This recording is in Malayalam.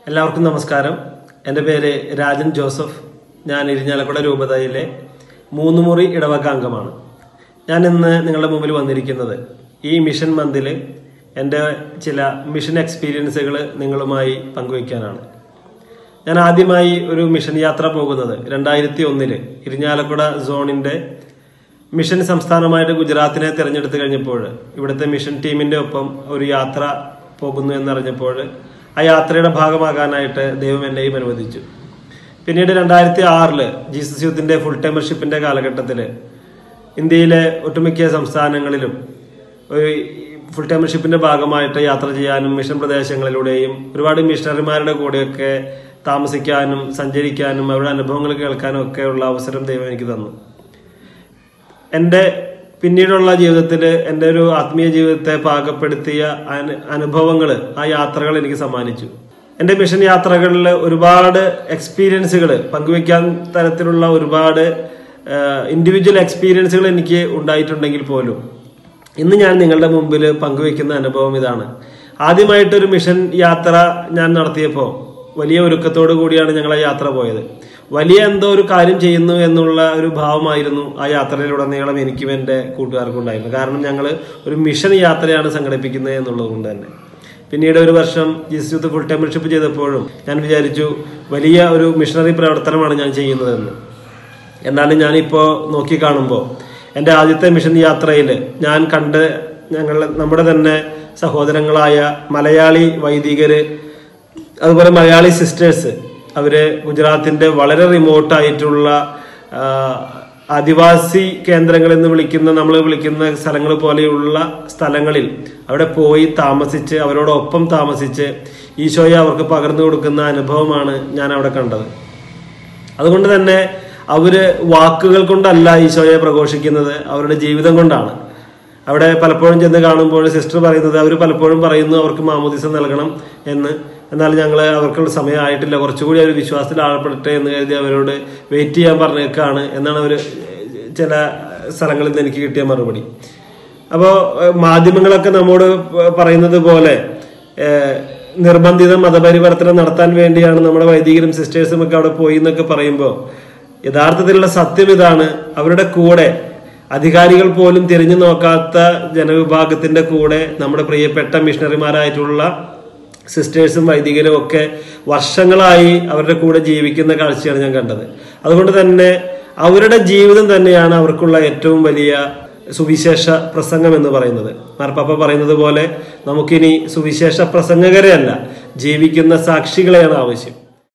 എല്ലാവർക്കും നമസ്കാരം എൻ്റെ പേര് രാജൻ ജോസഫ് ഞാൻ ഇരിഞ്ഞാലക്കുട രൂപതയിലെ മൂന്ന് മുറി ഇടവക അംഗമാണ് ഞാൻ ഇന്ന് നിങ്ങളുടെ മുമ്പിൽ വന്നിരിക്കുന്നത് ഈ മിഷൻ മന്തിൽ എൻ്റെ ചില മിഷൻ എക്സ്പീരിയൻസുകൾ നിങ്ങളുമായി പങ്കുവയ്ക്കാനാണ് ഞാൻ ആദ്യമായി ഒരു മിഷൻ യാത്ര പോകുന്നത് രണ്ടായിരത്തി ഒന്നില് ഇരിഞ്ഞാലക്കുട സോണിന്റെ മിഷൻ സംസ്ഥാനമായിട്ട് ഗുജറാത്തിനെ തിരഞ്ഞെടുത്തു കഴിഞ്ഞപ്പോൾ ഇവിടുത്തെ മിഷൻ ടീമിന്റെ ഒപ്പം ഒരു യാത്ര പോകുന്നു എന്നറിഞ്ഞപ്പോൾ ആ യാത്രയുടെ ഭാഗമാകാനായിട്ട് ദൈവം എന്നെയും അനുവദിച്ചു പിന്നീട് രണ്ടായിരത്തി ആറില് ജീസസ് യൂത്തിന്റെ ഫുൾ ടൈമർഷിപ്പിന്റെ കാലഘട്ടത്തിൽ ഇന്ത്യയിലെ ഒട്ടുമിക്ക സംസ്ഥാനങ്ങളിലും ഒരു ഫുൾ ടൈമർഷിപ്പിന്റെ ഭാഗമായിട്ട് യാത്ര ചെയ്യാനും മിഷൻ പ്രദേശങ്ങളിലൂടെയും ഒരുപാട് മിഷണറിമാരുടെ കൂടെയൊക്കെ താമസിക്കാനും സഞ്ചരിക്കാനും അവരുടെ അനുഭവങ്ങൾ കേൾക്കാനും ഒക്കെ ഉള്ള അവസരം ദൈവം എനിക്ക് തന്നു എൻ്റെ പിന്നീടുള്ള ജീവിതത്തിൽ എൻ്റെ ഒരു ആത്മീയ ജീവിതത്തെ പാകപ്പെടുത്തിയ അനുഭവങ്ങൾ ആ യാത്രകൾ എനിക്ക് സമ്മാനിച്ചു എൻ്റെ മിഷൻ യാത്രകളിൽ ഒരുപാട് എക്സ്പീരിയൻസുകൾ പങ്കുവെക്കാൻ തരത്തിലുള്ള ഒരുപാട് ഇൻഡിവിജ്വൽ എക്സ്പീരിയൻസുകൾ എനിക്ക് ഉണ്ടായിട്ടുണ്ടെങ്കിൽ പോലും ഇന്ന് ഞാൻ നിങ്ങളുടെ മുമ്പിൽ പങ്കുവെക്കുന്ന അനുഭവം ഇതാണ് ആദ്യമായിട്ടൊരു മിഷൻ യാത്ര ഞാൻ നടത്തിയപ്പോൾ വലിയ ഒരുക്കത്തോടു കൂടിയാണ് ഞങ്ങൾ ആ യാത്ര പോയത് വലിയ എന്തോ ഒരു കാര്യം ചെയ്യുന്നു എന്നുള്ള ഒരു ഭാവമായിരുന്നു ആ യാത്രയിലുടനീളം എനിക്കും എൻ്റെ കൂട്ടുകാർക്കും ഉണ്ടായിരുന്നു കാരണം ഞങ്ങൾ ഒരു മിഷൻ യാത്രയാണ് സംഘടിപ്പിക്കുന്നത് എന്നുള്ളത് കൊണ്ട് തന്നെ പിന്നീട് ഒരു വർഷം ജീസ് യൂത്ത് ഫുൾ ടൈംഷിപ്പ് ചെയ്തപ്പോഴും ഞാൻ വിചാരിച്ചു വലിയ ഒരു മിഷണറി പ്രവർത്തനമാണ് ഞാൻ ചെയ്യുന്നതെന്ന് എന്നാലും ഞാനിപ്പോൾ നോക്കി കാണുമ്പോൾ എൻ്റെ ആദ്യത്തെ മിഷൻ യാത്രയിൽ ഞാൻ കണ്ട് ഞങ്ങൾ നമ്മുടെ തന്നെ സഹോദരങ്ങളായ മലയാളി വൈദികര് അതുപോലെ മലയാളി സിസ്റ്റേഴ്സ് അവര് ഗുജറാത്തിന്റെ വളരെ റിമോട്ട് ആയിട്ടുള്ള ആദിവാസി കേന്ദ്രങ്ങൾ എന്ന് വിളിക്കുന്ന നമ്മൾ വിളിക്കുന്ന സ്ഥലങ്ങൾ പോലെയുള്ള സ്ഥലങ്ങളിൽ അവിടെ പോയി താമസിച്ച് അവരോടൊപ്പം താമസിച്ച് ഈശോയെ അവർക്ക് പകർന്നു കൊടുക്കുന്ന അനുഭവമാണ് ഞാൻ അവിടെ കണ്ടത് അതുകൊണ്ട് തന്നെ അവര് വാക്കുകൾ കൊണ്ടല്ല ഈശോയെ പ്രഘോഷിക്കുന്നത് അവരുടെ ജീവിതം കൊണ്ടാണ് അവിടെ പലപ്പോഴും ചെന്ന് കാണുമ്പോൾ സിസ്റ്റർ പറയുന്നത് അവർ പലപ്പോഴും പറയുന്നു അവർക്ക് മാമോദിസ നൽകണം എന്ന് എന്നാൽ ഞങ്ങൾ അവർക്കുള്ള സമയമായിട്ടില്ല കുറച്ചുകൂടി അവർ വിശ്വാസത്തിൽ ആഴപ്പെടട്ടെ എന്ന് കരുതി അവരോട് വെയിറ്റ് ചെയ്യാൻ പറഞ്ഞേക്കാണ് എന്നാണ് അവർ ചില സ്ഥലങ്ങളിൽ നിന്ന് എനിക്ക് കിട്ടിയ മറുപടി അപ്പോൾ മാധ്യമങ്ങളൊക്കെ നമ്മോട് പറയുന്നത് പോലെ നിർബന്ധിത മതപരിവർത്തനം നടത്താൻ വേണ്ടിയാണ് നമ്മുടെ വൈദികരും സിസ്റ്റേഴ്സും ഒക്കെ അവിടെ പോയി എന്നൊക്കെ പറയുമ്പോൾ യഥാർത്ഥത്തിലുള്ള സത്യം ഇതാണ് അവരുടെ കൂടെ അധികാരികൾ പോലും തിരിഞ്ഞു നോക്കാത്ത ജനവിഭാഗത്തിന്റെ കൂടെ നമ്മുടെ പ്രിയപ്പെട്ട മിഷണറിമാരായിട്ടുള്ള സിസ്റ്റേഴ്സും വൈദികരും ഒക്കെ വർഷങ്ങളായി അവരുടെ കൂടെ ജീവിക്കുന്ന കാഴ്ചയാണ് ഞാൻ കണ്ടത് അതുകൊണ്ട് തന്നെ അവരുടെ ജീവിതം തന്നെയാണ് അവർക്കുള്ള ഏറ്റവും വലിയ സുവിശേഷ പ്രസംഗം എന്ന് പറയുന്നത് മാർപ്പാപ്പ പറയുന്നത് പോലെ നമുക്കിനി സുവിശേഷ പ്രസംഗകരെ അല്ല ജീവിക്കുന്ന സാക്ഷികളെയാണ് ആവശ്യം